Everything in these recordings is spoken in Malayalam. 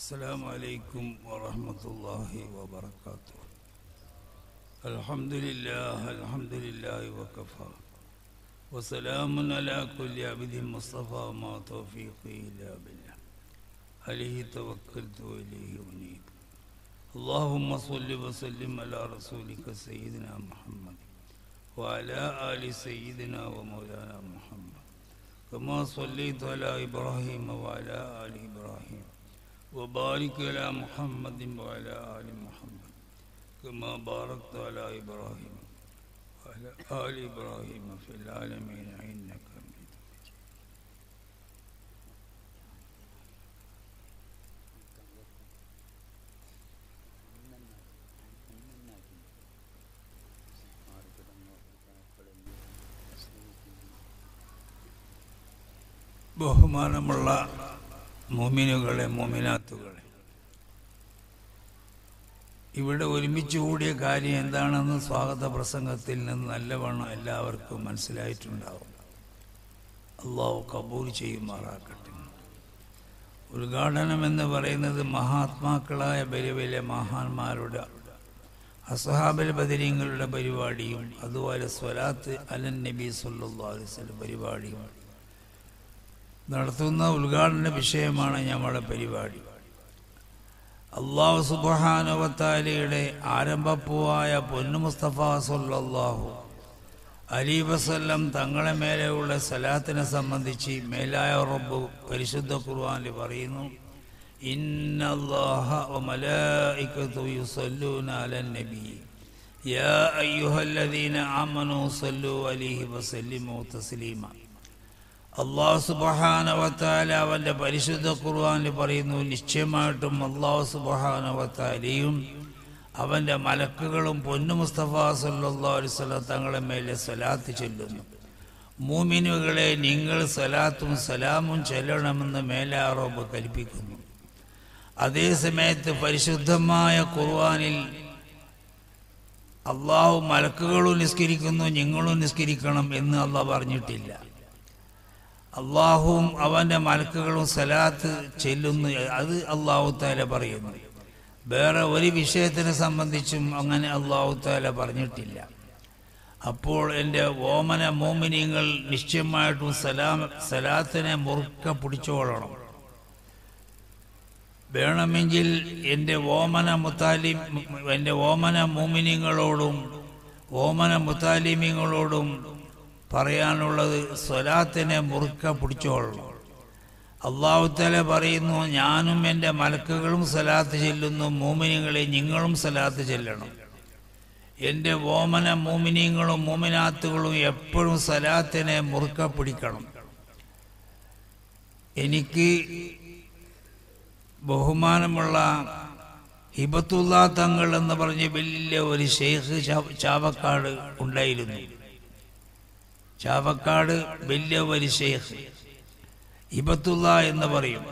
السلام عليكم ورحمة الله وبركاته الحمد لله الحمد لله وكفى وسلام على كل عبد مصطفى ما توفيقي إلا بالله عليه توكلت وإليه أنيب اللهم صل وسلم على رسولك سيدنا محمد وعلى آل سيدنا ومولانا محمد كما صليت على إبراهيم وعلى آل إبراهيم وبارك على محمد وعلى آل محمد كما باركت على إبراهيم وعلى آل إبراهيم في العالمين إنك حميد مجيد ബഹുമാനമുള്ള മോമിനുകളെ മോമിനാത്തുകളെ ഇവിടെ ഒരുമിച്ച് കൂടിയ കാര്യം എന്താണെന്ന് സ്വാഗത പ്രസംഗത്തിൽ നിന്ന് നല്ലവണ്ണം എല്ലാവർക്കും മനസ്സിലായിട്ടുണ്ടാവും അള്ളാഹു കബൂൽ ചെയ്യുമാറാക്കട്ടെ ഉദ്ഘാടനം എന്ന് പറയുന്നത് മഹാത്മാക്കളായ വലിയ വലിയ മഹാന്മാരുടെ അസഹാബൽ ബദരീങ്ങളുടെ പരിപാടിയും അതുപോലെ സ്വലാത്ത് അലൻ നബി സല്ലാ അലൈവല്ലം പരിപാടിയും നടത്തുന്ന ഉദ്ഘാടന വിഷയമാണ് ഞങ്ങളുടെ പരിപാടി അള്ളാഹു സുബാനുവത്താലിയുടെ ആരംഭപ്പൂവായ പൊന്നു മുസ്തഫ സല്ലാഹു അലി വസല്ലം തങ്ങളെ മേലെയുള്ള സലാത്തിനെ സംബന്ധിച്ച് മേലായ റബ്ബ് പരിശുദ്ധ ഖുർആനിൽ പറയുന്നു ഇന്നല്ലാഹ വമലായികതു യുസല്ലൂന അലൻ നബി യാ അയ്യുഹല്ലദീന ആമനൂ സല്ലു അലൈഹി വസല്ലിമു തസ്ലീമ അള്ളാഹു സുബഹാനവത്താല അവന്റെ പരിശുദ്ധ ഖുർആാനിൽ പറയുന്നു നിശ്ചയമായിട്ടും അള്ളാഹു സുബഹാനവത്താലയും അവന്റെ മലക്കുകളും പൊന്നു മുസ്തഫ സല്ലാ അലുസല്ലം തങ്ങളെ മേലെ സലാത്ത് ചെല്ലുന്നു മൂമിനുകളെ നിങ്ങൾ സലാത്തും സലാമും ചെല്ലണമെന്ന് മേലാറോബ് കൽപ്പിക്കുന്നു അതേ സമയത്ത് പരിശുദ്ധമായ ഖുർആാനിൽ അള്ളാഹു മലക്കുകളും നിസ്കരിക്കുന്നു നിങ്ങളും നിസ്കരിക്കണം എന്ന് അള്ളാഹ് പറഞ്ഞിട്ടില്ല അള്ളാഹുവും അവന്റെ മലക്കുകളും സലാത്ത് ചെല്ലുന്നു അത് അള്ളാഹു താല പറയുന്നു വേറെ ഒരു വിഷയത്തിനെ സംബന്ധിച്ചും അങ്ങനെ അള്ളാഹു താല പറഞ്ഞിട്ടില്ല അപ്പോൾ എൻ്റെ ഓമന മോമിനിയങ്ങൾ നിശ്ചയമായിട്ടും സലാം സലാത്തിനെ മുറുക്ക പിടിച്ചോളണം വേണമെങ്കിൽ എൻ്റെ ഓമന മുത്താലിം എൻ്റെ ഓമന മോമിനിയങ്ങളോടും ഓമന മുത്താലിമ്യങ്ങളോടും പറയാനുള്ളത് സ്വലാത്തിനെ മുറുക്ക പിടിച്ചോളണം അള്ളാഹുത്തല പറയുന്നു ഞാനും എൻ്റെ മലക്കുകളും സലാത്ത് ചെല്ലുന്നു മോമിനികളെ നിങ്ങളും സലാത്ത് ചെല്ലണം എൻ്റെ ഓമന മോമിനിയങ്ങളും മോമിനാത്തുകളും എപ്പോഴും സലാത്തിനെ മുറുക്ക പിടിക്കണം എനിക്ക് ബഹുമാനമുള്ള ഹിബത്തുള്ള തങ്ങൾ എന്ന് പറഞ്ഞ് വലിയ ഒരു ഷെയ്ഖ് ചാവക്കാട് ഉണ്ടായിരുന്നു ചാവക്കാട് വലിയ ഒരു ഷെയ്ഖ് ഇബത്തുള്ള എന്ന് പറയും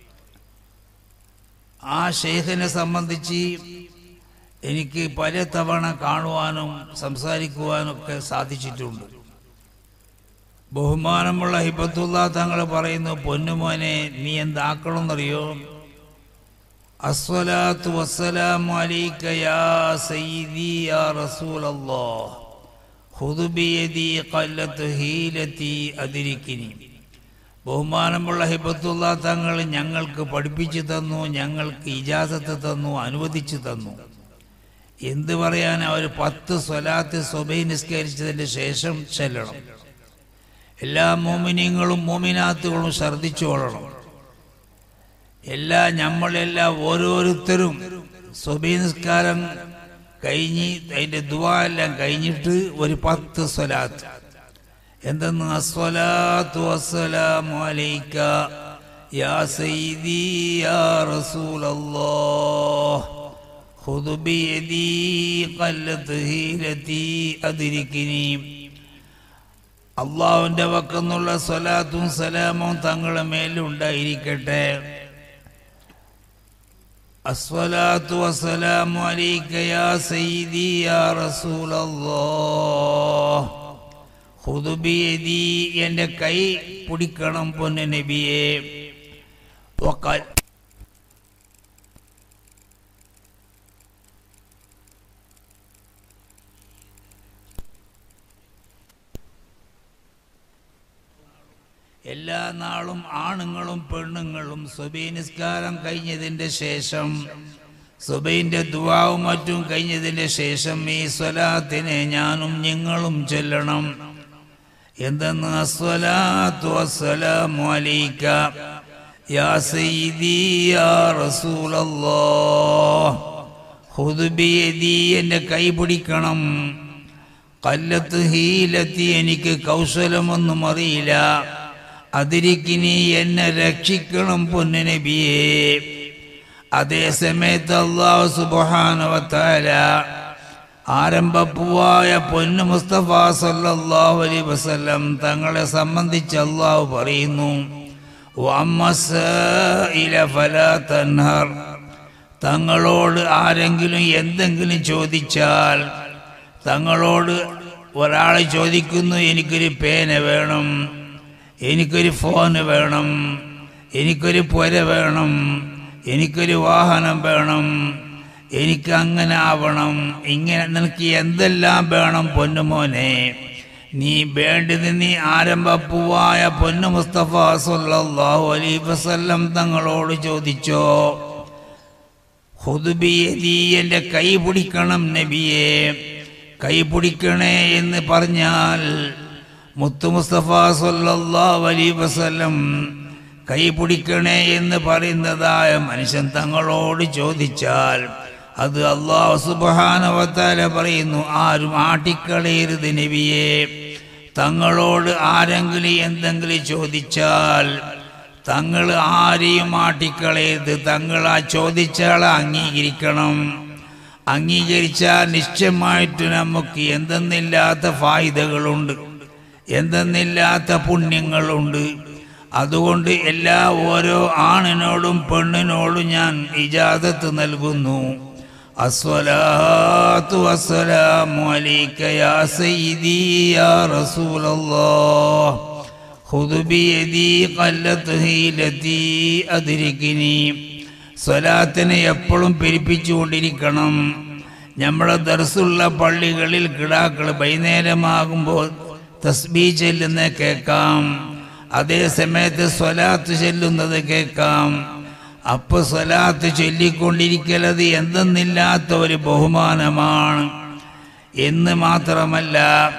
ആ ഷെയ്ഖിനെ സംബന്ധിച്ച് എനിക്ക് പല തവണ കാണുവാനും സംസാരിക്കുവാനും ഒക്കെ സാധിച്ചിട്ടുണ്ട് ബഹുമാനമുള്ള ഹിബത്തുള്ള തങ്ങൾ പറയുന്നു പൊന്നുമോനെ നീ എന്താക്കണമെന്നറിയോ അസ്വലാത്തു വസ്സലാമു അലൈക യാ സയ്യിദി യാ റസൂലല്ലാഹ് ഹുദുബിയതി കല്ലത്ത് ഹീലത്തി അതിരിക്കിനി ബഹുമാനമുള്ള ഹിബത്തുള്ള തങ്ങൾ ഞങ്ങൾക്ക് പഠിപ്പിച്ചു തന്നു ഞങ്ങൾക്ക് ഇജാസത്ത് തന്നു അനുവദിച്ചു തന്നു എന്ത് പറയാൻ അവർ പത്ത് സ്വലാത്ത് സ്വബൈ നിസ്കരിച്ചതിന് ശേഷം ചെല്ലണം എല്ലാ മോമിനിയങ്ങളും മോമിനാത്തുകളും ഛർദിച്ചോളണം എല്ലാ നമ്മളെല്ലാം ഓരോരുത്തരും സ്വബൈ നിസ്കാരം കഴിഞ്ഞ് അതിന്റെ ദുവാ എല്ലാം കഴിഞ്ഞിട്ട് ഒരു പത്ത് സ്വലാത്ത് എന്തെന്ന് അസ്വലാത്തു വസ്സലാമു അലൈക യാ സയ്യിദി യാ റസൂലല്ലാഹ് ഖുദ് ബിയദി ഖല്ലത്ത് ഹീലതി അദ്രിക്കിനി അള്ളാഹുവിന്റെ വക്കെന്നുള്ള സ്വലാത്തും സലാമും തങ്ങളുടെ മേലുണ്ടായിരിക്കട്ടെ الصلاة والسلام عليك يا سيدي يا رسول الله خذ بيدي എൻ്റെ കൈ പിടിക്കണം പൊന്നു നബിയെ وقال എല്ലാ നാളും ആണുങ്ങളും പെണ്ണുങ്ങളും സുബൈ നിസ്കാരം കഴിഞ്ഞതിൻ്റെ ശേഷം സുബൈൻ്റെ ദുവാവും മറ്റും കഴിഞ്ഞതിൻ്റെ ശേഷം ഈ സ്വലാത്തിനെ ഞാനും നിങ്ങളും ചൊല്ലണം എന്തെന്ന് അസ്വലാത്തു വസ്സലാമു അലൈക യാ സയ്യിദി യാ റസൂലല്ലാഹ് ഖുദ് ബിയദി എൻ്റെ കൈ പിടിക്കണം കല്ലത്ത് ഹീലത്തി എനിക്ക് കൗശലമൊന്നും അറിയില്ല അതിരിക്കിനി എന്നെ രക്ഷിക്കണം പൊന്നു നബിയേ അതേ സമയത്ത് അള്ളാഹു സുബാനവത്താല ആരംഭപ്പൂവായ പൊന്നു മുസ്തഫ സല്ലല്ലാഹു അലൈഹി വസല്ലം തങ്ങളെ സംബന്ധിച്ച് അള്ളാഹു പറയുന്നു വമ്മസ്സഇല ഫലാ തൻഹർ തങ്ങളോട് ആരെങ്കിലും എന്തെങ്കിലും ചോദിച്ചാൽ തങ്ങളോട് ഒരാൾ ചോദിക്കുന്നു എനിക്കൊരു പേന വേണം എനിക്കൊരു ഫോന് വേണം എനിക്കൊരു പുര വേണം എനിക്കൊരു വാഹനം വേണം എനിക്ക് അങ്ങനെ ആവണം ഇങ്ങനെ നിനക്ക് എന്തെല്ലാം വേണം പൊന്നുമോനെ നീ വേണ്ടത് നീ ആരംഭപ്പൂവായ പൊന്നു മുസ്തഫ സല്ലല്ലാഹു അലൈഹി വസല്ലം തങ്ങളോട് ചോദിച്ചോ ഹുദുബിയതി എൻ്റെ കൈ പിടിക്കണം നബിയെ കൈ പിടിക്കണേ എന്ന് പറഞ്ഞാൽ മുത്തു മുസ്തഫ സല്ലല്ലാഹു അലൈഹി വസല്ലം കൈ പിടിക്കണേ എന്ന് പറയുന്നതായ മനുഷ്യൻ തങ്ങളോട് ചോദിച്ചാൽ അത് അള്ളാഹു സുബാനവത്താല പറയുന്നു ആരും ആട്ടിക്കളയരുത് നബിയെ തങ്ങളോട് ആരെങ്കിലും എന്തെങ്കിലും ചോദിച്ചാൽ തങ്ങൾ ആരെയും ആട്ടിക്കളയരുത് തങ്ങൾ ആ ചോദിച്ചാളെ അംഗീകരിക്കണം അംഗീകരിച്ചാൽ നിശ്ചയമായിട്ട് നമുക്ക് എന്തെന്നില്ലാത്ത ഫായിദകളുണ്ട് എന്തെന്നില്ലാത്ത പുണ്യങ്ങളുണ്ട് അതുകൊണ്ട് എല്ലാ ഓരോ ആണിനോടും പെണ്ണിനോടും ഞാൻ ഇജാദത്ത് നൽകുന്നു അസ്വലാത്തു വസ്സലാമു അലൈക യാ സയ്യിദി യാ റസൂലല്ലാഹ് ഖുദ് ബിയദി ഖല്ലത്ത് ഹീലതി അദ്രികിനി സ്വലാത്തിനെ എപ്പോഴും പെരുപ്പിച്ചുകൊണ്ടിരിക്കണം നമ്മളെ ദർസുള്ള പള്ളികളിൽ കിടാക്കൾ വൈകുന്നേരമാകുമ്പോൾ തസ്ബീ ചെല്ലുന്ന കേൾക്കാം അതേ സമയത്ത് സ്വലാത്ത് ചെല്ലുന്നത് കേൾക്കാം അപ്പൊ സ്വലാത്ത് ചൊല്ലിക്കൊണ്ടിരിക്കലത് എന്തെന്നില്ലാത്ത ഒരു ബഹുമാനമാണ് എന്ന് മാത്രമല്ല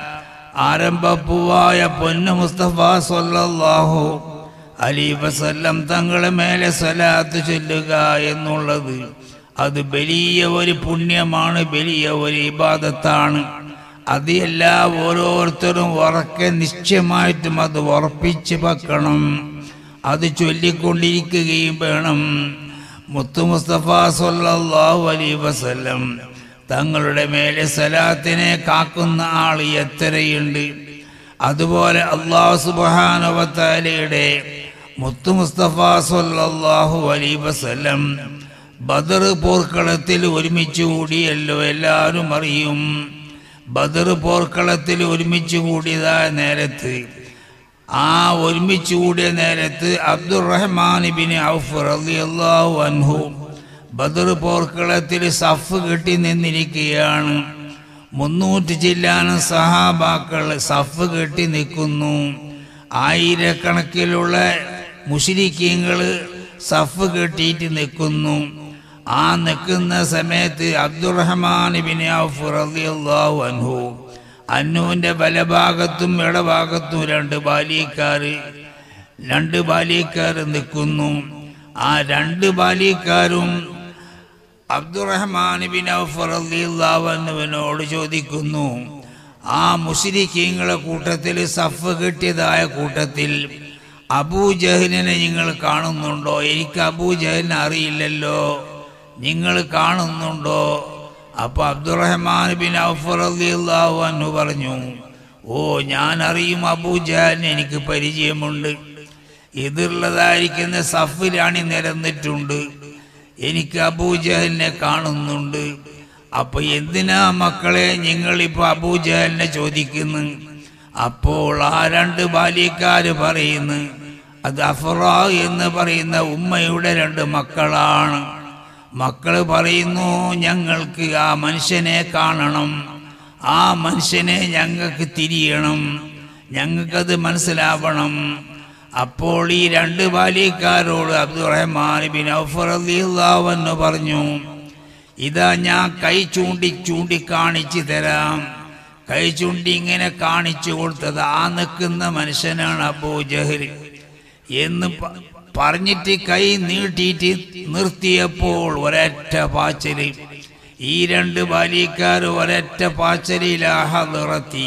ആരംഭപ്പൂവായ പൊന്നു മുസ്തഫ സല്ലല്ലാഹു അലി വസല്ലം തങ്ങളെ മേലെ സ്വലാത്ത് ചൊല്ലുക എന്നുള്ളത് അത് വലിയ ഒരു പുണ്യമാണ് വലിയ ഒരു ഇബാദത്താണ് അത് എല്ലാ ഓരോരുത്തരും ഉറക്കെ നിശ്ചയമായിട്ടും അത് ഉറപ്പിച്ച് വെക്കണം അത് ചൊല്ലിക്കൊണ്ടിരിക്കുകയും വേണം മുത്തു മുസ്തഫ സല്ലല്ലാഹു അലൈഹി വസല്ലം തങ്ങളുടെ മേലെ സലാത്തിനെ കാക്കുന്ന ആൾ എത്രയുണ്ട് അതുപോലെ അള്ളാഹു സുബാനുവത്താലയുടെ മുത്തു മുസ്തഫ സല്ലല്ലാഹു അലൈഹി വസല്ലം ബദർ പോർക്കളത്തിൽ ഒരുമിച്ച് കൂടിയല്ലോ എല്ലാവരും അറിയും ബദർ പോർക്കളത്തിൽ ഒരുമിച്ച് കൂടിയതായ നേരത്ത് ആ ഒരുമിച്ച് കൂടിയ നേരത്ത് അബ്ദുറഹ്മാൻ ബിൻ ഔഫ് റളിയല്ലാഹു അൻഹു ബദർ പോർക്കളത്തിൽ സഫ് കെട്ടി നിന്നിരിക്കുകയാണ് മുന്നൂറ്റി ചില്ലാനും സഹാബാക്കൾ സഫ് കെട്ടി നിൽക്കുന്നു ആയിരക്കണക്കിലുള്ള മുഷിരിക്കീങ്ങൾ സഫ് കെട്ടിയിട്ട് നിൽക്കുന്നു ആ നിൽക്കുന്ന സമയത്ത് അബ്ദുറഹ്മാൻ ബിൻ ഔഫ് റളിയല്ലാഹു അൻഹു അന്നുവിന്റെ വലഭാഗത്തും ഇടഭാഗത്തും രണ്ട് ബാലിയക്കാർ രണ്ട് ബാലിയക്കാർ നിൽക്കുന്നു ആ രണ്ട് ബാലിയക്കാരും അബ്ദുറഹ്മാൻ ബിൻ ഔഫ് റളിയല്ലാഹു അൻഹുവിനോട് ചോദിക്കുന്നു ആ മുസ്ലിക്കീങ്ങളെ കൂട്ടത്തിൽ സഫ് കിട്ടിയതായ കൂട്ടത്തിൽ അബൂജഹലിനെ നിങ്ങൾ കാണുന്നുണ്ടോ എനിക്ക് അബൂജഹലിനെ അറിയില്ലല്ലോ നിങ്ങൾ കാണുന്നുണ്ടോ അപ്പൊ അബ്ദുറഹ്മാൻ ബിൻ ഔഫ് റളിയല്ലാഹു അൻഹു പറഞ്ഞു ഓ ഞാൻ അറിയും അബൂജഹലിനെ എനിക്ക് പരിചയമുണ്ട് ഇതിലുള്ളതായിരിക്കുന്ന സഫിലാണ് നിരന്നിട്ടുണ്ട് എനിക്ക് അബൂജഹലിനെ കാണുന്നുണ്ട് അപ്പൊ എന്തിനാ മക്കളെ നിങ്ങൾ ഇപ്പൊ അബൂജഹലിനെ ചോദിക്കുന്നു അപ്പോൾ ആ രണ്ട് ബാല്യക്കാര് പറയുന്നു അത് അഫറ എന്ന് പറയുന്ന ഉമ്മയുടെ രണ്ട് മക്കളാണ് മക്കള് പറയുന്നു ഞങ്ങൾക്ക് ആ മനുഷ്യനെ കാണണം ആ മനുഷ്യനെ ഞങ്ങൾക്ക് തിരിയണം ഞങ്ങൾക്കത് മനസ്സിലാവണം അപ്പോൾ ഈ രണ്ട് ബാല്യക്കാരോട് അബ്ദുറഹ്മാൻ ബിൻ ഔഫ് റളിയല്ലാഹു അൻഹു പറഞ്ഞു ഇതാ ഞാൻ കൈ ചൂണ്ടി ചൂണ്ടിക്കാണിച്ചു തരാം കൈ ചൂണ്ടി ഇങ്ങനെ കാണിച്ചു കൊടുത്തത് ആ നിൽക്കുന്ന മനുഷ്യനാണ് അബൂ ജഹൽ എന്ന് പ- പറഞ്ഞിട്ട് കൈ നീട്ടിയിട്ട് നിർത്തിയപ്പോൾ ഒരൊറ്റ പാച്ചല് ഈ രണ്ട് ബാലിക്കാർ ഒരൊറ്റ പാച്ചല് ഇലാഹി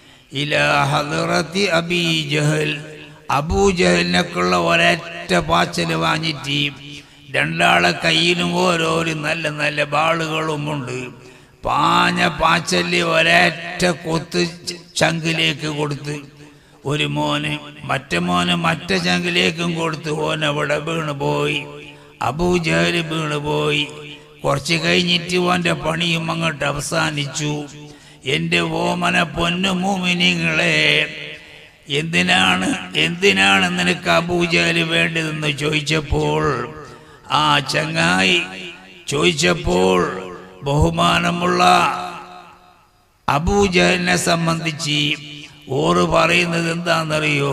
ഇലാഹി അബീ ജഹൽ അബൂ ജഹലിനൊക്കെയുള്ള ഒരൊറ്റ പാച്ചല് വാങ്ങിയിട്ട് രണ്ടാളെ കയ്യിലും ഓരോരു നല്ല നല്ല ബാളുകളുമുണ്ട് പാഞ്ഞ പാച്ചല് ഒരൊറ്റ കൊത്ത് ച- ചങ്കിലേക്ക് കൊടുത്ത് ഒരു മോന് മറ്റേ മോന് മറ്റേ ചങ്കിലേക്കും കൊടുത്ത് ഓൻ അവിടെ വീണ് പോയി അബൂജഹല് വീണ് പോയി കുറച്ച് കഴിഞ്ഞിട്ട് ഓന്റെ പണിയും അങ്ങോട്ട് അവസാനിച്ചു എന്റെ ഓമന പൊന്നു മൂമിനിങ്ങളെ എന്തിനാണ് എന്തിനാണ് നിനക്ക് അബൂജഹല് വേണ്ടതെന്ന് ചോദിച്ചപ്പോൾ ആ ചങ്ങായി ചോദിച്ചപ്പോൾ ബഹുമാനമുള്ള അബൂജഹലിനെ സംബന്ധിച്ച് ഓറ് പറയുന്നത് എന്താണെന്നറിയോ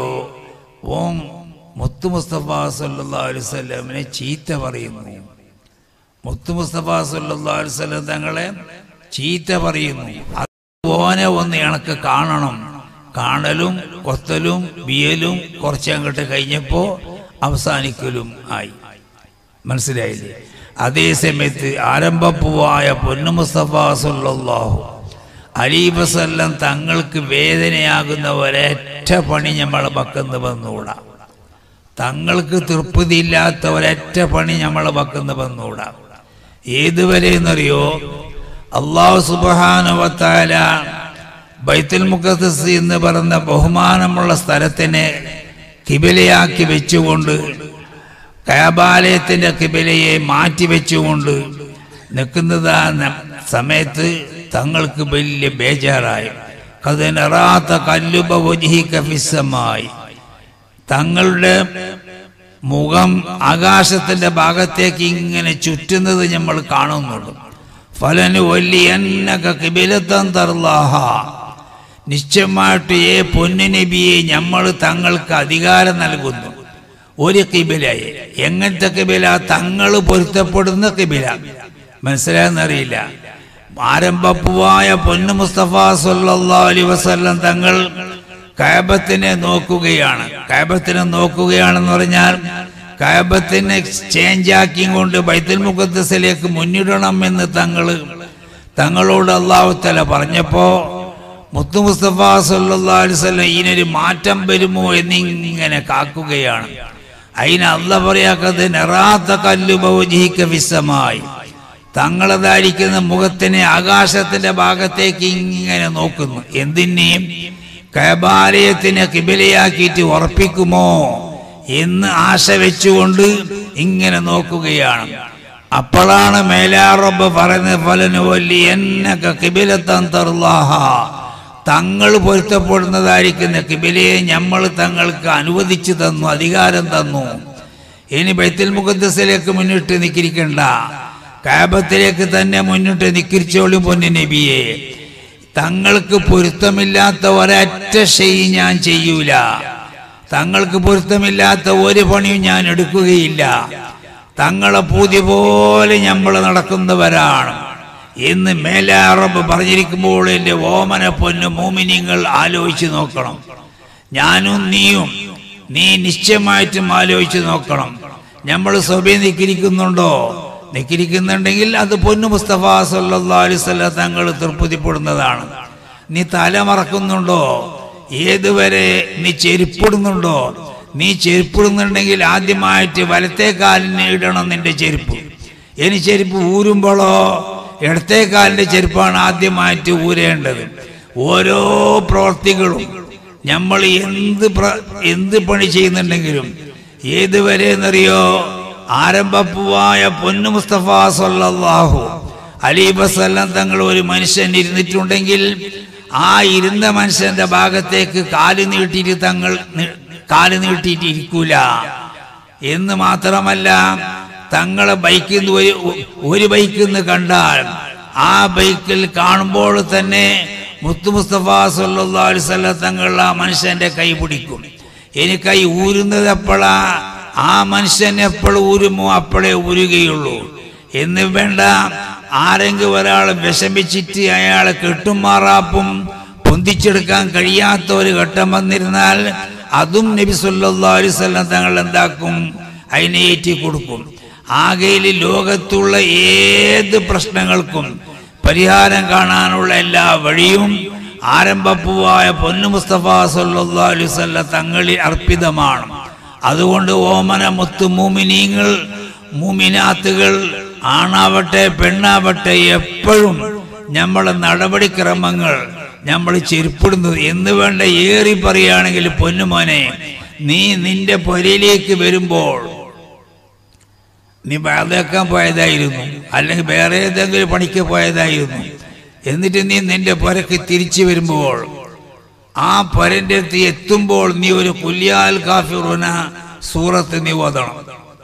ഓം മുത്തു മുസ്തഫ സല്ലാ അലുസല്ലമിനെ ചീത്ത പറയുന്നു മുത്തു മുസ്തഫ സല്ലാ അലുസല്ലം തങ്ങളെ ചീത്ത പറയുന്നു അത് ഓനെ ഒന്ന് എനക്ക് കാണണം കാണലും കൊത്തലും ബിയലും കുറച്ചങ്ങോട്ട് കഴിഞ്ഞപ്പോ അവസാനിക്കലും ആയി മനസ്സിലായില്ലേ അതേ സമയത്ത് ആരംഭപ്പൂവായ പൊന്നു മുസ്തഫ സല്ലല്ലാഹു അലി വസല്ലം തങ്ങൾക്ക് വേദനയാകുന്ന ഒരൊറ്റ പണി നമ്മളെ പക്കന്ന് വന്നുകൂടാ തങ്ങൾക്ക് തൃപ്തിയില്ലാത്ത ഒരൊറ്റ പണി നമ്മളെ പക്കന്ന് വന്നുകൂടാ ഏതുവരെ എന്നറിയോ അള്ളാഹു സുബാനുവത്താല ബൈത്തുൽ മുഖദ്സ് എന്ന് പറയുന്ന ബഹുമാനമുള്ള സ്ഥലത്തിനെ കിബിലയാക്കി വെച്ചുകൊണ്ട് കയാബാലയത്തിന്റെ കിബിലയെ മാറ്റിവെച്ചുകൊണ്ട് നിൽക്കുന്നതാ ന- സമയത്ത് തങ്ങൾക്ക് വലിയ ബേജാറായി കതിനറാത്ത കല്ലുബ ഫിസ്സമായി തങ്ങളുടെ മുഖം ആകാശത്തിന്റെ ഭാഗത്തേക്ക് ഇങ്ങനെ ചുറ്റുന്നത് നമ്മൾ കാണുന്നുണ്ട് ഫലന് വലിയ കിബിലത്തം തർലാഹ നിശ്ചയമായിട്ട് ഏ പൊന്നു നബിയെ നമ്മൾ തങ്ങൾക്ക് അധികാരം നൽകുന്നു ഒരു കിബിലയെ എങ്ങനത്തെ കിബില തങ്ങൾ പൊരുത്തപ്പെടുന്ന കിബില മനസ്സിലായെന്നറിയില്ല ആരംഭപ്പുവായ പൊന്നു മുസ്തഫ സല്ലാ അലി വസല്ലം തങ്ങൾ കയബത്തിനെ നോക്കുകയാണ് കയബത്തിനെ നോക്കുകയാണെന്ന് പറഞ്ഞാൽ കയബത്തിനെ ചേഞ്ച് ആക്കിയും കൊണ്ട് ബൈത്തുൽ മുഖദ്സിലേക്ക് മുന്നിടണം എന്ന് തങ്ങൾ തങ്ങളോട് അള്ളാഹുത്തല പറഞ്ഞപ്പോ മുത്തു മുസ്തഫ സല്ലാ അലിസ്വല്ലം ഇതിനൊരു മാറ്റം വരുമോ എന്നിങ്ങനെ കാക്കുകയാണ് അതിന് അല്ല പറയാക്കത് നെറാത്ത കല്ലു ബൗജിഹിക്ക വിസമായി തങ്ങളതായിരിക്കുന്ന മുഖത്തിനെ ആകാശത്തിന്റെ ഭാഗത്തേക്ക് ഇങ്ങനെ നോക്കുന്നു എന്തിനേയും കൈബാലയത്തിനെ കിബിലയാക്കിയിട്ട് ഉറപ്പിക്കുമോ എന്ന് ആശ വെച്ചുകൊണ്ട് ഇങ്ങനെ നോക്കുകയാണ് അപ്പോഴാണ് മേലാറബ് പറയുന്നത് ഫലന് വല്ലി എന്നൊക്കെ കിബിലത്തൻ തർലാഹ തങ്ങൾ പൊരുത്തപ്പെടുന്നതായിരിക്കുന്ന കിബിലയെ നമ്മൾ തങ്ങൾക്ക് അനുവദിച്ചു തന്നു അധികാരം തന്നു ഇനി ബൈത്തുൽ മുഖദ്സിലേക്ക് മുന്നിട്ട് നിക്കിരിക്കണ്ട കാബത്തിലേക്ക് തന്നെ മുന്നിട്ട് നിക്കിരിച്ചോളി പൊന്നു നബിയെ തങ്ങൾക്ക് പൊരുത്തമില്ലാത്ത ഒരൊറ്റ ഷെയ് ഞാൻ ചെയ്യൂല തങ്ങൾക്ക് പൊരുത്തമില്ലാത്ത ഒരു പണിയും ഞാൻ എടുക്കുകയില്ല തങ്ങളെ പൂതി പോലെ നമ്മൾ നടക്കുന്നവരാണ് എന്ന് മേലാറബ് പറഞ്ഞിരിക്കുമ്പോൾ എൻ്റെ ഓമന പൊന്നു മോമിനിങ്ങൾ ആലോചിച്ച് നോക്കണം ഞാനും നീയും നീ നിശ്ചയമായിട്ടും ആലോചിച്ച് നോക്കണം നമ്മൾ സ്വഭയെ നിക്കിരിക്കുന്നുണ്ടോ നിക്കിരിക്കുന്നുണ്ടെങ്കിൽ അത് പൊന്നു മുസ്തഫ സല്ലാ അലിസ്വല്ല തങ്ങൾ തൃപ്തിപ്പെടുന്നതാണ് നീ തല മറക്കുന്നുണ്ടോ ഏതുവരെ നീ ചെരുപ്പിടുന്നുണ്ടോ നീ ചെരുപ്പിടുന്നുണ്ടെങ്കിൽ ആദ്യമായിട്ട് വലത്തെ കാലിന് ഇടണം നിന്റെ ചെരുപ്പ് ഇനി ചെരുപ്പ് ഊരുമ്പോഴോ ഇടത്തെ കാലിന്റെ ചെരുപ്പാണ് ആദ്യമായിട്ട് ഊരേണ്ടത് ഓരോ പ്രവർത്തികളും നമ്മൾ എന്ത് പ്ര- എന്ത് പണി ചെയ്യുന്നുണ്ടെങ്കിലും ഏതുവരെ എന്നറിയോ ആരംഭപ്പുവായ പൊന്നു മുസ്തഫ സല്ലല്ലാഹു അലി വസല്ലം തങ്ങൾ ഒരു മനുഷ്യൻ ഇരുന്നിട്ടുണ്ടെങ്കിൽ ആ ഇരുന്ന മനുഷ്യന്റെ ഭാഗത്തേക്ക് കാല് നീട്ടിയിട്ട് തങ്ങൾ നി- കാല് നീട്ടിയിട്ട് ഇരിക്കൂല എന്ന് മാത്രമല്ല തങ്ങളെ ബൈക്കിൽ നിന്ന് ഒരു ഒരു ബൈക്കിൽ നിന്ന് കണ്ടാൽ ആ ബൈക്കിൽ കാണുമ്പോൾ തന്നെ മുത്തു മുസ്തഫ സല്ലാ അലിസ്വല്ല തങ്ങൾ ആ മനുഷ്യന്റെ കൈ പിടിക്കും ഇനി കൈ ഊരുന്നത് എപ്പോഴാ ആ മനുഷ്യൻ എപ്പോൾ ഊരുമോ അപ്പോഴേ ഊരുകയുള്ളൂ എന്ന് വേണ്ട ആരെങ്കിലും ഒരാൾ വിഷമിച്ചിട്ട് അയാളെ കെട്ടുമാറാപ്പും പൊന്തിച്ചെടുക്കാൻ കഴിയാത്ത ഒരു ഘട്ടം വന്നിരുന്നാൽ അതും നബി സല്ലല്ലാഹു അലൈഹി വസല്ലം തങ്ങൾ എന്താക്കും അതിനെ ഏറ്റി കൊടുക്കും ആകയിൽ ലോകത്തുള്ള ഏത് പ്രശ്നങ്ങൾക്കും പരിഹാരം കാണാനുള്ള എല്ലാ വഴിയും ആരംഭപ്പൂവായ പൊന്നു മുസ്തഫ സല്ലല്ലാഹു അലൈഹി വസല്ലം തങ്ങളിൽ അർപ്പിതമാണ് അതുകൊണ്ട് ഓമന മുത്തു മൂമിനീങ്ങൾ മൂമിനാത്തുകൾ ആണാവട്ടെ പെണ്ണാവട്ടെ എപ്പോഴും നമ്മളെ നടപടിക്രമങ്ങൾ നമ്മൾ ചെരുപ്പിടുന്നത് എന്ന് വേണ്ട ഏറി പറയുകയാണെങ്കിൽ പൊന്നുമോനെ നീ നിന്റെ പൊരയിലേക്ക് വരുമ്പോൾ നീ ബാധക്കാൻ പോയതായിരുന്നു അല്ലെങ്കിൽ വേറെ ഏതെങ്കിലും പണിക്ക് പോയതായിരുന്നു എന്നിട്ട് നീ നിന്റെ പുരക്ക് തിരിച്ചു വരുമ്പോൾ ആ പുരന്റെ അടുത്ത് എത്തുമ്പോൾ നീ ഒരു കുല്യാൽ കാഫിറുന സൂറത്ത് നീ ഓതണം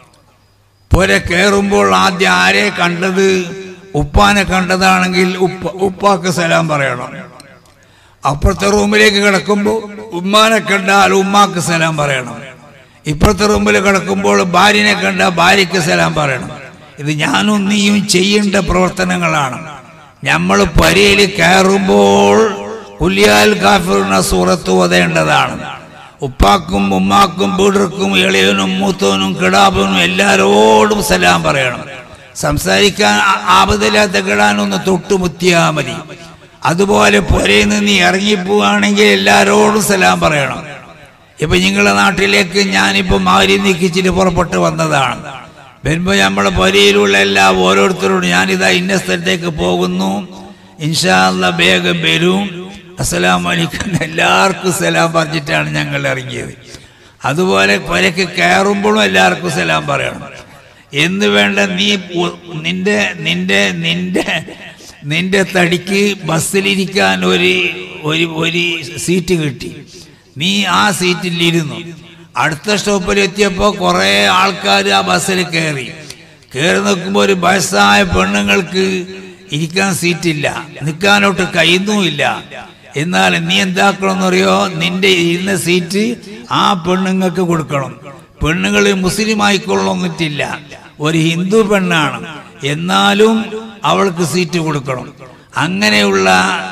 പുര കയറുമ്പോൾ ആദ്യം ആരെ കണ്ടത് ഉപ്പാനെ കണ്ടതാണെങ്കിൽ ഉപ്പ ഉപ്പാക്ക് സലാം പറയണം അപ്പുറത്തെ റൂമിലേക്ക് കിടക്കുമ്പോൾ ഉമ്മാനെ കണ്ടാൽ ഉമ്മാക്ക് സലാം പറയണം ഇപ്പുറത്തെ റൂമിൽ കിടക്കുമ്പോൾ ഭാര്യനെ കണ്ട ഭാര്യയ്ക്ക് സലാം പറയണം ഇത് ഞാനും നീയും ചെയ്യേണ്ട പ്രവർത്തനങ്ങളാണ് നമ്മൾ പരയിൽ കയറുമ്പോൾ കുല്യാൽ കാഫിറിന സൂറത്ത് ഓതേണ്ടതാണ് ഉപ്പാക്കും ഉമ്മാക്കും ബീഡർക്കും ഇളയനും മൂത്തവനും കിടാബനും എല്ലാരോടും സലാം പറയണം സംസാരിക്കാൻ ആ- ആപത്തില്ലാത്ത കിടാനൊന്ന് തൊട്ടുമുത്തിയാ മതി അതുപോലെ പുരയിൽ നിന്ന് നീ ഇറങ്ങിപ്പോവുകയാണെങ്കിൽ എല്ലാരോടും സലാം പറയണം ഇപ്പൊ നിങ്ങളുടെ നാട്ടിലേക്ക് ഞാനിപ്പോ മാരി നിക്കിച്ചിട്ട് പുറപ്പെട്ട് വന്നതാണ് വരുമ്പോ നമ്മളെ പുരയിലുള്ള എല്ലാ ഓരോരുത്തരോടും ഞാനിതാ ഇന്ന സ്ഥലത്തേക്ക് പോകുന്നു ഇൻഷാല്ല വേഗം വരും അസ്സലാം വലൈക്കും എല്ലാവർക്കും സലാം പറഞ്ഞിട്ടാണ് ഞങ്ങൾ ഇറങ്ങിയത് അതുപോലെ പുരക്ക് കയറുമ്പോഴും എല്ലാവർക്കും സലാം പറയണം എന്ന് വേണ്ട നീ ഉ- നിന്റെ നിന്റെ നിന്റെ നിന്റെ തടിക്ക് ബസ്സിലിരിക്കാൻ ഒരു ഒരു ഒരു സീറ്റ് കിട്ടി നീ ആ സീറ്റിലിരുന്നു അടുത്ത സ്റ്റോപ്പിൽ എത്തിയപ്പോൾ കുറേ ആൾക്കാർ ആ ബസ്സിൽ കയറി കയറി നിൽക്കുമ്പോൾ ഒരു വയസ്സായ പെണ്ണുങ്ങൾക്ക് ഇരിക്കാൻ സീറ്റില്ല നിൽക്കാനോട്ട് കഴിയുന്നുമില്ല എന്നാൽ നീ എന്താക്കണമെന്നറിയോ നിന്റെ ഇരുന്ന സീറ്റ് ആ പെണ്ണുങ്ങൾക്ക് കൊടുക്കണം പെണ്ണുങ്ങൾ മുസ്ലിം ആയിക്കൊള്ളൊന്നിട്ടില്ല ഒരു ഹിന്ദു പെണ്ണാണ് എന്നാലും അവൾക്ക് സീറ്റ് കൊടുക്കണം അങ്ങനെയുള്ള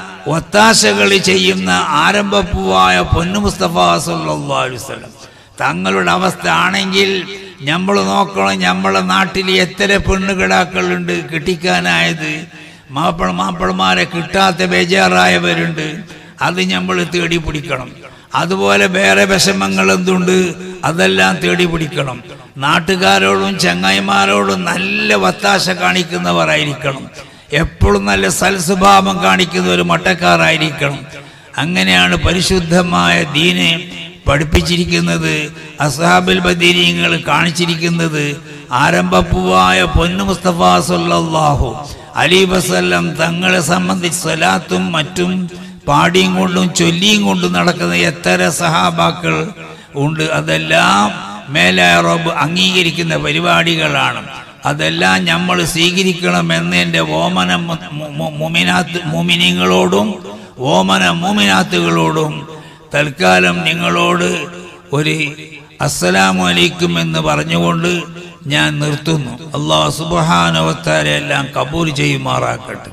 ഒത്താശകൾ ചെയ്യുന്ന ആരംഭപ്പൂവായ പൊന്നു മുസ്തഫ സല്ലല്ലാഹു അലൈഹി വസല്ലം തങ്ങളുടെ അവസ്ഥ ആണെങ്കിൽ നമ്മൾ നോക്കണം നമ്മളെ നാട്ടിൽ എത്ര പെണ്ണുകിടാക്കളുണ്ട് കിട്ടിക്കാനായത് മാപ്പിള മാപ്പിളമാരെ കിട്ടാത്ത ബേജാറായവരുണ്ട് അത് നമ്മൾ തേടി പിടിക്കണം അതുപോലെ വേറെ വിഷമങ്ങൾ എന്തുണ്ട് അതെല്ലാം തേടി പിടിക്കണം നാട്ടുകാരോടും ചങ്ങായിമാരോടും നല്ല വത്താശ കാണിക്കുന്നവരായിരിക്കണം എപ്പോഴും നല്ല സൽസ്വഭാവം കാണിക്കുന്ന ഒരു മട്ടക്കാരായിരിക്കണം അങ്ങനെയാണ് പരിശുദ്ധമായ ദീനെ പഠിപ്പിച്ചിരിക്കുന്നത് അസാബിൽ ബദീരിയങ്ങൾ കാണിച്ചിരിക്കുന്നത് ആരംഭപ്പൂവായ പൊന്നു മുസ്തഫ സല്ലല്ലാഹു അലി വസല്ലം തങ്ങളെ സംബന്ധിച്ച് സ്വലാത്തും മറ്റും പാടിയും കൊണ്ടും ചൊല്ലിയും കൊണ്ടും നടക്കുന്ന എത്ര സഹാബാക്കൾ ഉണ്ട് അതെല്ലാം മേലായ റബ്ബ് അംഗീകരിക്കുന്ന പരിപാടികളാണ് അതെല്ലാം നമ്മൾ സ്വീകരിക്കണമെന്ന് എൻ്റെ ഓമന മു- മു- മുമിനാത്ത് മുമിനിങ്ങളോടും ഓമന മുമിനാത്തുകളോടും തൽക്കാലം നിങ്ങളോട് ഒരു അസ്സലാമു അലൈക്കും എന്ന് പറഞ്ഞുകൊണ്ട് ഞാൻ നിർത്തുന്നു അള്ളാഹു സുബാനവത്താരെ എല്ലാം കബൂൽ ചെയ്യുമാറാക്കട്ടെ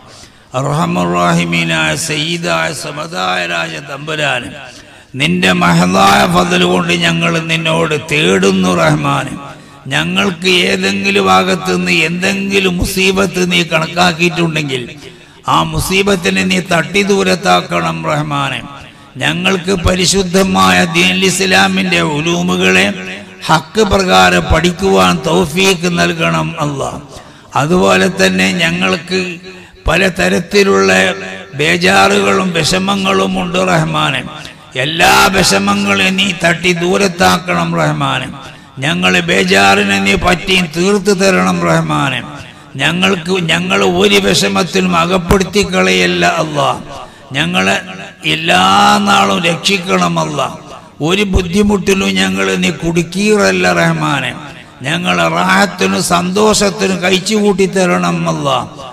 റഹമുറാഹിമീനായ സയ്യിദായ സമതായ രാജ തമ്പുരാനും നിന്റെ മഹതായ ഫതൽ കൊണ്ട് ഞങ്ങൾ നിന്നോട് തേടുന്നു റഹ്മാന് ഞങ്ങൾക്ക് ഏതെങ്കിലും ഭാഗത്ത് നിന്ന് എന്തെങ്കിലും മുസീബത്ത് നീ കണക്കാക്കിയിട്ടുണ്ടെങ്കിൽ ആ മുസീബത്തിനെ നീ തട്ടി ദൂരത്താക്കണം റഹ്മാനെ ഞങ്ങൾക്ക് പരിശുദ്ധമായ ദീൻ ഇസ്ലാമിന്റെ ഉലൂമുകളെ ഹക്ക് പ്രകാരം പഠിക്കുവാൻ തൗഫീക്ക് നൽകണം അള്ളാഹ് അതുപോലെ തന്നെ ഞങ്ങൾക്ക് പല തരത്തിലുള്ള ബേജാറുകളും വിഷമങ്ങളും ഉണ്ട് റഹ്മാനെ എല്ലാ വിഷമങ്ങളും നീ തട്ടി ദൂരത്താക്കണം റഹ്മാനെ ഞങ്ങളെ ബേജാറിനെ നീ പറ്റി തീർത്തു തരണം റഹ്മാനെ ഞങ്ങൾക്ക് ഞങ്ങൾ ഒരു വിഷമത്തിലും അകപ്പെടുത്തി കളയല്ല അല്ലാ ഞങ്ങളെ എല്ലാ നാളും രക്ഷിക്കണം അല്ല ഒരു ബുദ്ധിമുട്ടിലും ഞങ്ങൾ നീ കുടുക്കീറല്ല റഹ്മാനെ ഞങ്ങളെ റാഹത്തിനും സന്തോഷത്തിനും കഴിച്ചു കൂട്ടി തരണം അല്ല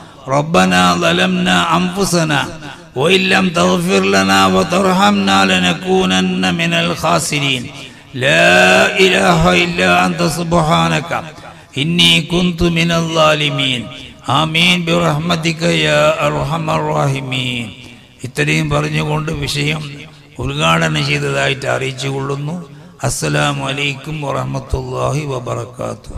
ربنا ظلمنا أنفسنا وإن لم تغفر لنا وترحمنا لنكونن من الخاسرين لا إله إلا أنت سبحانك إني كنت من الظالمين آمين برحمتك يا أرحم الراحمين ഇത്രയും പറഞ്ഞുകൊണ്ട് വിഷയം ഉദ്ഘാടനം ചെയ്തതായിട്ട് അറിയിച്ചു കൊള്ളുന്നു അസ്സലാമു അലൈക്കും വറഹ്മത്തുള്ളാഹി വബറകാതുഹു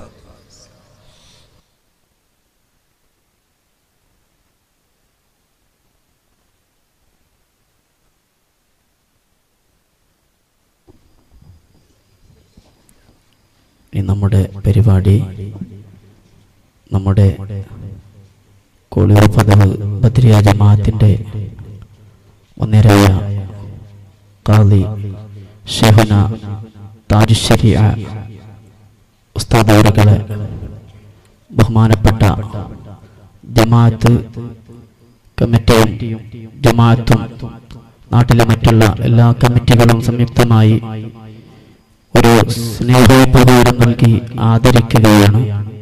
ഈ നമ്മുടെ പരിപാടി നമ്മുടെ കോളിയൂർ പദവ് ബദ്രിയ ജമാഅത്തിന്റെ ഒന്നരായ കാളി ഷെഹുന താജുശരിയ ഉസ്താദ് അവരുകളെ ബഹുമാനപ്പെട്ട ജമാഅത്ത് കമ്മിറ്റിയും ജമാഅത്തും നാട്ടിലെ മറ്റുള്ള എല്ലാ കമ്മിറ്റികളും സംയുക്തമായി ഒരു സ്നേഹോപകാരം നൽകി ആദരിക്കുകയാണ്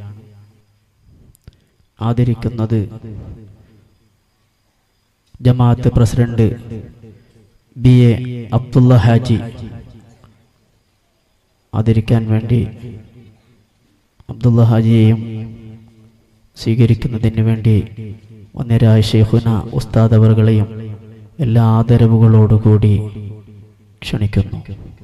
ആദരിക്കുന്നത് ജമാഅത്ത് president B A Abdulla Haji ആദരിക്കാൻ വേണ്ടി അബ്ദുള്ള ഹാജിയെയും സ്വീകരിക്കുന്നതിന് വേണ്ടി ഒന്നരായ ഷെയ്ഖുന ഉസ്താദ് അവറുകളെയും എല്ലാ ആദരവുകളോടുകൂടി ക്ഷണിക്കുന്നു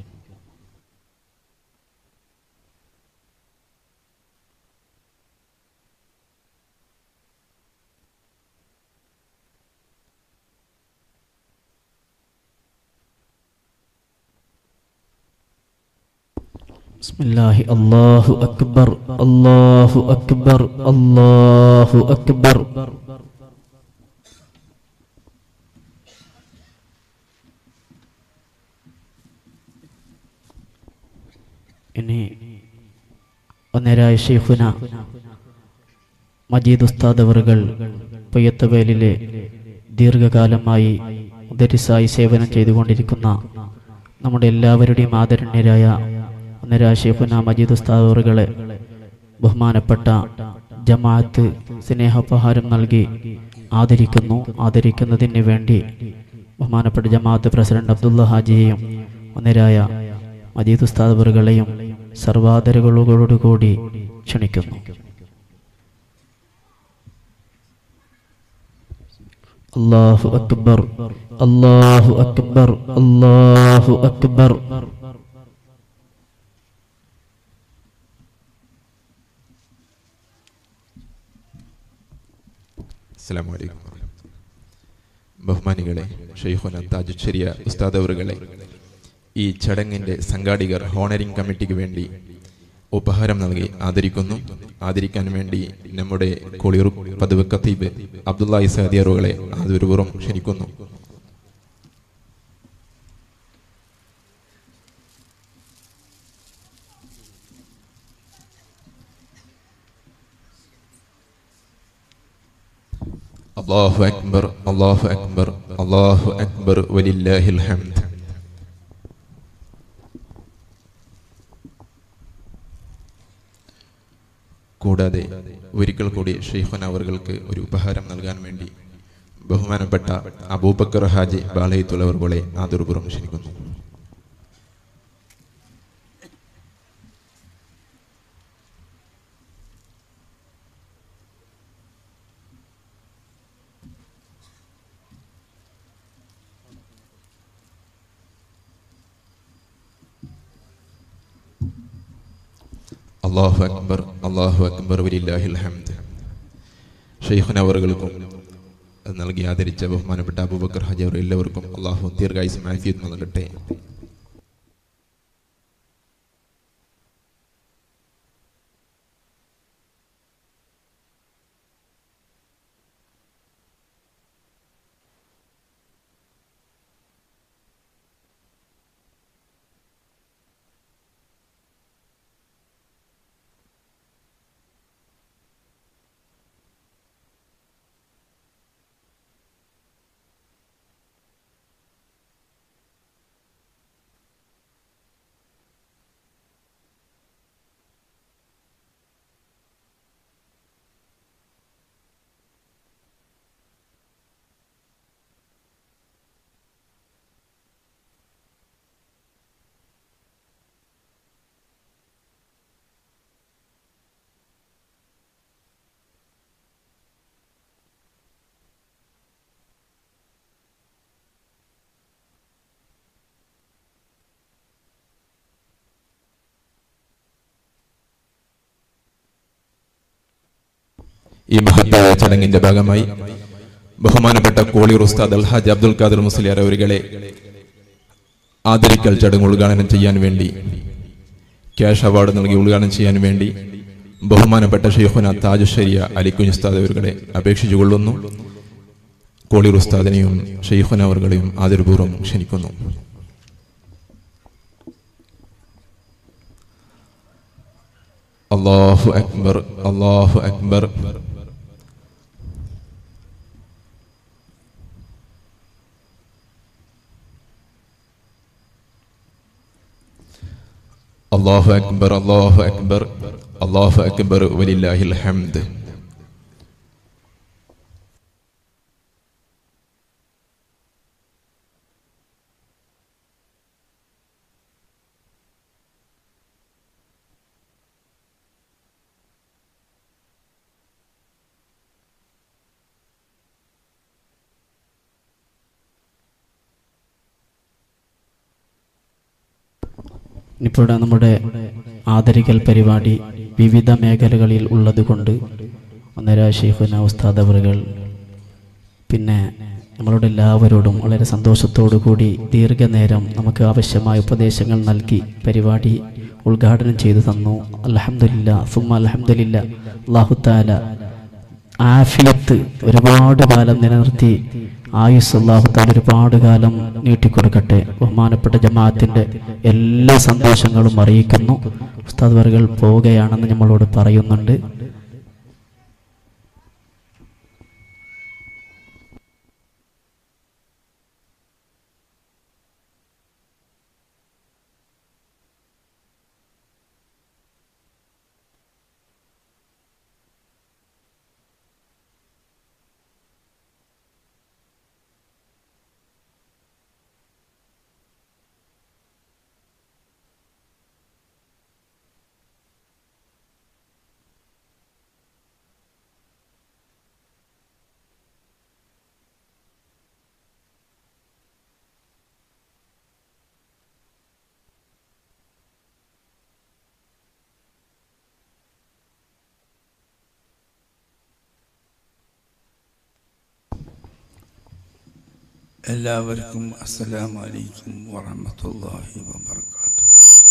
بسم الله الله أكبر الله أكبر الله أكبر ഇനി ഒന്നരായ ഷെയ്ഖുന മജീദ് ഉസ്താദ് അവറുകൾ പൊയ്യത്തവേലിലെ ദീർഘകാലമായി ഉദരിസായി സേവനം ചെയ്തുകൊണ്ടിരിക്കുന്ന നമ്മുടെ എല്ലാവരുടെയും ആദരണീയരായ ഒന്നരായ ഷെയ്ഖുന മജീദ് ഉസ്താദ് അവറുകളെ ബഹുമാനപ്പെട്ട ജമാഅത്ത് സ്നേഹോപഹാരം നൽകി ആദരിക്കുന്നു ആദരിക്കുന്നതിന് വേണ്ടി ബഹുമാനപ്പെട്ട ജമാഅത്ത് പ്രസിഡന്റ് അബ്ദുള്ള ഹാജിയെയും ഒന്നരായ മജീദ് ഉസ്താദ് അവറുകളെയും സർവാദരകളോടുകൂടി ക്ഷണിക്കുന്നു അല്ലാഹു അക്ബർ അല്ലാഹു അക്ബർ അല്ലാഹു അക്ബർ അസ്സലാമു അലൈക്കും ബഹുമാനികളെ ഷെയ്ഖുന താജുശരിയ ഉസ്താദ് അവറുകളെ ഈ ചടങ്ങിന്റെ സംഘാടകർ ഹോണറിംഗ് കമ്മിറ്റിക്ക് വേണ്ടി ഉപഹാരം നൽകി ആദരിക്കുന്നു ആദരിക്കാൻ വേണ്ടി നമ്മുടെ കൊളിയൂർ പതിവ് ഖത്തീബ് അബ്ദുള്ള ഇസാദിയറുകളെ ആദരപൂർവ്വം ക്ഷണിക്കുന്നു അള്ളാഹു അക്ബർ അള്ളാഹു അക്ബർ അള്ളാഹു അക്ബർ വലില്ലാഹിൽ ഹംദ് കൂടാതെ ഒരിക്കൽ കൂടി ഷെയ്ഖുൻ അവർക്ക് ഒരു ഉപഹാരം നൽകാൻ വേണ്ടി ബഹുമാനപ്പെട്ട അബൂബക്കർ ഹാജി ബാലയത്തുള്ളവർകളെ ആദരപൂർവ്വം ക്ഷണിക്കുന്നു അള്ളാഹു അക്ബർ അള്ളാഹു അക്ബർ വലില്ലാഹിൽ ഹംദ് ഷെയ്ഖുൻ അവർകൾക്കും അത് നൽകി ആദരിച്ച ബഹുമാനപ്പെട്ട അബൂബക്കർ ഹജി അവർ എല്ലാവർക്കും അള്ളാഹു ദീർഘായുസ് മാഫിയത് നൽകട്ടെ ഈ മഹത്തായ ചടങ്ങിന്റെ ഭാഗമായി ബഹുമാനപ്പെട്ട കോളിയൂർ ഉസ്താദ് അൽഹാജ് അബ്ദുൽ ഖാദർ മുസ്ലിയാർ അവരുകളെ ആദരിക്കൽ ചടങ്ങ് ഉദ്ഘാടനം ചെയ്യാൻ വേണ്ടി ക്യാഷ് അവാർഡ് നൽകി ഉദ്ഘാടനം ചെയ്യാൻ വേണ്ടി ബഹുമാനപ്പെട്ട ഷെയ്ഖുന താജ് ഷരിയ അലിക്കുഞ്ഞ് ഉസ്താദ് അവരുകളെ അപേക്ഷിച്ചു കൊള്ളുന്നു കോളിയൂർ ഉസ്താദിനെയും ഷെയ്ഖുന അവരുകളെയും ആദരപൂർവ്വം ക്ഷണിക്കുന്നു അള്ളാഹു അക്ബർ അള്ളാഹു അക്ബർ അള്ളാഹു അക്ബർ അള്ളാഹു അക്ബർ അള്ളാഹു അക്ബർ വലില്ലാഹിൽ ഹംദ് ഇപ്പോൾ നമ്മുടെ ആദരിക്കൽ പരിപാടി വിവിധ മേഖലകളിൽ ഉള്ളതുകൊണ്ട് ഒന്നര ഷെയ്ഖുന ഉസ്താദ് അവറുകൾ പിന്നെ നമ്മളോട് എല്ലാവരോടും വളരെ സന്തോഷത്തോടു കൂടി ദീർഘനേരം നമുക്ക് ആവശ്യമായ ഉപദേശങ്ങൾ നൽകി പരിപാടി ഉദ്ഘാടനം ചെയ്തു തന്നു അലഹമില്ല സുമ അലഹമില്ല അള്ളാഹുത്താല ആഫിയത്ത് ഒരുപാട് കാലം നിലനിർത്തി ആയുസ് അള്ളാഹുത്താൽ ഒരുപാട് കാലം നീട്ടിക്കൊടുക്കട്ടെ ബഹുമാനപ്പെട്ട ജമാഅത്തിന്റെ എല്ലാ സന്തോഷങ്ങളും അറിയിക്കുന്നു ഉസ്താദ് വർകൾ പോവുകയാണെന്ന് നമ്മളോട് പറയുന്നുണ്ട് എല്ലാവർക്കും അസ്സലാമു അലൈക്കും വറഹമത്തല്ലാഹി വബർക്കാത്തു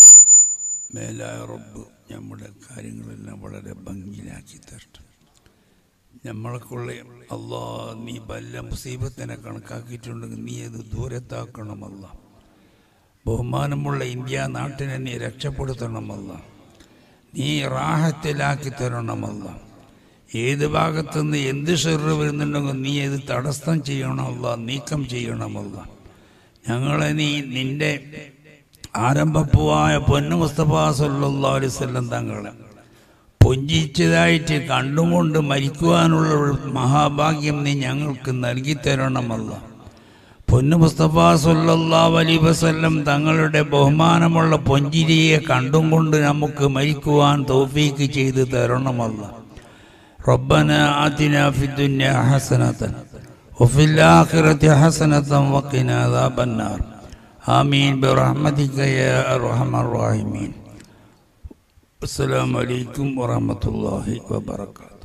മേലായ റബ്ബ് നമ്മുടെ കാര്യങ്ങളെല്ലാം വളരെ ഭംഗിയിലാക്കി തരട്ടെ നമ്മളെക്കുള്ള അള്ളാ നീ വല്ല മുസീബത്തിനെ കണക്കാക്കിയിട്ടുണ്ടെങ്കിൽ നീ അത് ദൂരത്താക്കണമല്ല ബഹുമാനമുള്ള ഇന്ത്യ നാട്ടിനെ നീ രക്ഷപ്പെടുത്തണമല്ല നീ റാഹത്തിലാക്കി തരണമല്ല ഏത് ഭാഗത്തുനിന്ന് എന്ത് ഷെറ് വരുന്നുണ്ടെങ്കിൽ നീ അത് തടസ്സം ചെയ്യണമല്ല നീക്കം ചെയ്യണമല്ല ഞങ്ങളെ നീ നിന്റെ ആരംഭപ്പുവായ പൊന്നു മുസ്തഫ സല്ലാ അലൈവല്ലം തങ്ങളെ പൊഞ്ചിച്ചതായിട്ട് കണ്ടുകൊണ്ട് മരിക്കുവാനുള്ള ഒരു മഹാഭാഗ്യം നീ ഞങ്ങൾക്ക് നൽകി തരണമല്ല പൊന്നു മുസ്തഫ സല്ലാ അലൈ വസല്ലം തങ്ങളുടെ ബഹുമാനമുള്ള പൊഞ്ചിരിയെ കണ്ടും കൊണ്ട് നമുക്ക് മരിക്കുവാൻ തോഫീക്ക് ചെയ്ത് തരണമല്ല ربنا آتنا في الدنيا حسنة وفي الآخرة حسنة وقنا عذاب النار آمين برحمتك يا أرحم الراحمين السلام عليكم ورحمة الله وبركاته